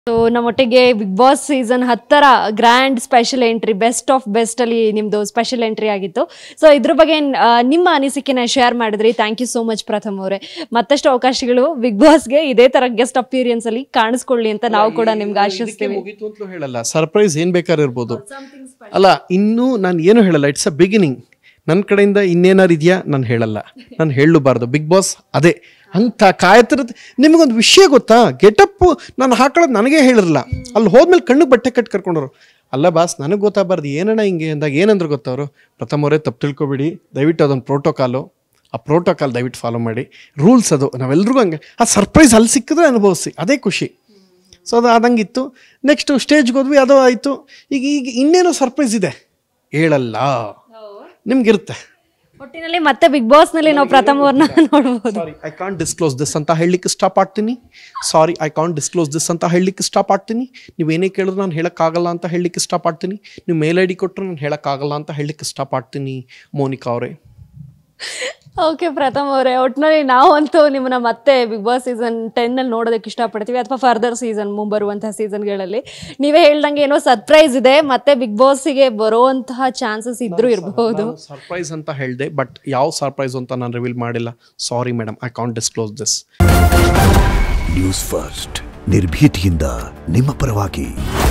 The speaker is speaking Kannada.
ಸೊ ನಮ್ಮೊಟ್ಟಿಗೆ ಬಿಗ್ ಬಾಸ್ ಸೀಸನ್ ಹತ್ತರ grand special entry best of best ಅಲ್ಲಿ ನಿಮ್ದು ಸ್ಪೆಷಲ್ ಎಂಟ್ರಿ ಆಗಿತ್ತು ಸೊ ಇದ್ರ ಬಗ್ಗೆ ಆ, ನಿಮ್ಮ ಅನಿಸಿಕೆನ ಶೇರ್ ಮಾಡಿದ್ರಿ thank you so much Pratham ಅವರೇ ಮತ್ತಷ್ಟು ಅವಕಾಶಗಳು ಬಿಗ್ ಬಾಸ್ಗೆ ಇದೇ ತರ ಗೆಸ್ಟ್ ಅಪಿಯರೆನ್ಸ್ ಅಲ್ಲಿ ಕಾಣಿಸ್ಕೊಳ್ಳಿ ಅಂತ ನಾವು ಕೂಡ ನಿಮ್ಗೆ ಆಶಿಸ್ತೀವಿ ಮುಗೀತು ಅಂತಲೂ ಹೇಳಲ್ಲ ಸರ್ಪ್ರೈಸ್ ಏನ್ ಬೇಕಾದ್ರೂ ಇರ್ಬೋದು ಅಲ್ಲ ಇನ್ನೂ ನಾನು ಏನು ಹೇಳಲ್ಲ ಇಟ್ಸ್ ಅ ಬಿಗಿನಿಂಗ್ ನನ್ನ ಕಡೆಯಿಂದ ಇನ್ನೇನಾರು ಇದೆಯಾ ನಾನು ಹೇಳಲ್ಲ ನಾನು ಹೇಳಬಾರ್ದು ಬಿಗ್ ಬಾಸ್ ಅದೇ ಅಂತ ಕಾಯ್ತಿರತ್ತೆ ನಿಮಗೊಂದು ವಿಷಯ ಗೊತ್ತಾ ಗೆಟಪ್ಪು ನಾನು ಹಾಕೊಳ್ಳೋದು ನನಗೆ ಹೇಳಿರಲ್ಲ ಅಲ್ಲಿ ಹೋದ್ಮೇಲೆ ಕಣ್ಣಿಗೆ ಬಟ್ಟೆ ಕಟ್ಟಿ ಕರ್ಕೊಂಡರು ಅಲ್ಲ ಬಾಸ್ ನನಗೆ ಗೊತ್ತಾಗಬಾರ್ದು ಏನಣ್ಣ ಹಿಂಗೆ ಅಂದಾಗ ಏನಂದ್ರೆ ಗೊತ್ತವರು ಪ್ರಥಮ ಅವರೇ ತಪ್ಪು ತಿಳ್ಕೊಬೇಡಿ ದಯವಿಟ್ಟು ಅದೊಂದು ಪ್ರೋಟೋಕಾಲು ಆ ಪ್ರೋಟೋಕಾಲ್ ದಯವಿಟ್ಟು ಫಾಲೋ ಮಾಡಿ ರೂಲ್ಸ್ ಅದು ನಾವೆಲ್ರಿಗೂ ಹಂಗೆ ಆ ಸರ್ಪ್ರೈಸ್ ಅಲ್ಲಿ ಸಿಕ್ಕಿದ್ರೆ ಅನುಭವಿಸಿ ಅದೇ ಖುಷಿ ಸೊ ಅದು ಆದಂಗಿತ್ತು ನೆಕ್ಸ್ಟು ಸ್ಟೇಜ್ಗೆ ಹೋದ್ವಿ ಅದು ಆಯಿತು ಈಗ ಈಗ ಇನ್ನೇನೋ ಸರ್ಪ್ರೈಸ್ ಇದೆ ಹೇಳಲ್ಲ ನಿಮ್ಗಿರುತ್ತೆ ಒಟ್ಟಿನಲ್ಲಿ ಮತ್ತೆ ಬಿಗ್ ಬಾಸ್ ನಲ್ಲಿ ನಾವು ಪ್ರಥಮ್ ಅವ್ರನ್ನ ನೋಡ್ಬೋದು sorry I can't disclose this ಅಂತ ಹೇಳಲಿಕ್ಕೆ ಇಷ್ಟಪಡ್ತೀನಿ sorry I can't disclose this ಅಂತ ಹೇಳಲಿಕ್ಕೆ ಇಷ್ಟಪಡ್ತೀನಿ ನೀವು ಏನೇ ಕೇಳಿದ್ರು ನಾನು ಹೇಳೋಕ್ಕಾಗಲ್ಲ ಅಂತ ಹೇಳಲಿಕ್ಕೆ ಇಷ್ಟಪಡ್ತೀನಿ ನೀವು ಮೇಲ್ ಐ ಡಿ ಕೊಟ್ಟರು ನಾನು ಹೇಳೋಕ್ಕಾಗಲ್ಲ ಅಂತ ಹೇಳಲಿಕ್ಕೆ ಇಷ್ಟಪಡ್ತೀನಿ ಮೋನಿಕಾ ಅವರೇ ಓಕೆ ಪ್ರಥಮ್ ಅವರೇ ಒಟ್ಟಿನಲ್ಲಿ ನಾವಂತೂ ನಿಮ್ಮನ್ನ ಮತ್ತೆ ಬಿಗ್ ಬಾಸ್ ಸೀಸನ್ ಟೆನ್ ಅಲ್ಲಿ ನೋಡೋದಕ್ಕೆ ಇಷ್ಟಪಡ್ತೀವಿ ಅಥವಾ ಫರ್ದರ್ ಸೀಸನ್ ಮುಂಬರುವಂತಹ ಸೀಸನ್ಗಳಲ್ಲಿ ನೀವೇ ಹೇಳ್ದಂಗೆ ಏನೋ ಸರ್ಪ್ರೈಸ್ ಇದೆ ಮತ್ತೆ ಬಿಗ್ ಬಾಸ್ಗೆ ಬರುವಂತಹ ಚಾನ್ಸಸ್ ಇದ್ರೂ ಇರಬಹುದು ಸರ್ಪ್ರೈಸ್ ಅಂತ ಹೇಳಿದೆ ಬಟ್ ಯಾವ ಸರ್ಪ್ರೈಸ್ ಅಂತ ನಾನು ರಿವೀಲ್ ಮಾಡಿಲ್ಲ sorry madam I can't disclose this news first ನಿರ್ಭೀತಿಯಿಂದ ನಿಮ್ಮ ಪರವಾಗಿ